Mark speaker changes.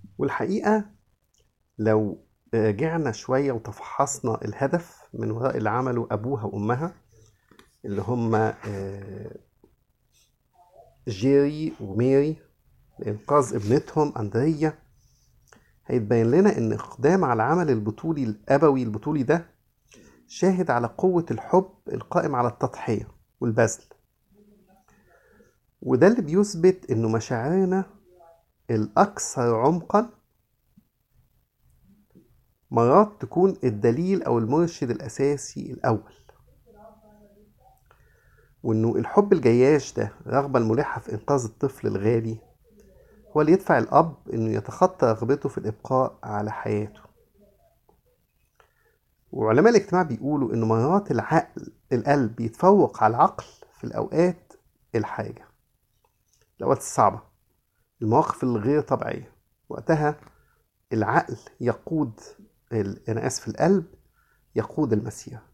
Speaker 1: والحقيقة لو رجعنا شوية وتفحصنا الهدف من وراء اللي عمله أبوها وأمها اللي هما آه، جيري وميري لإنقاذ ابنتهم أندريا هيتبين لنا إن إقدام على العمل البطولي الأبوي البطولي ده شاهد على قوة الحب القائم على التضحية والبذل وده اللي بيثبت إنه مشاعرنا الأكثر عمقا مرات تكون الدليل أو المرشد الأساسي الأول وإنه الحب الجياش ده رغبة الملحة في إنقاذ الطفل الغالي هو اللي يدفع الأب إنه يتخطى رغبته في الإبقاء على حياته وعلماء الاجتماع بيقولوا إنه مرات العقل القلب يتفوق على العقل في الأوقات الحاجة الأوقات الصعبة المواقف الغير طبيعية وقتها العقل يقود ال- أنا آسف القلب يقود المسيرة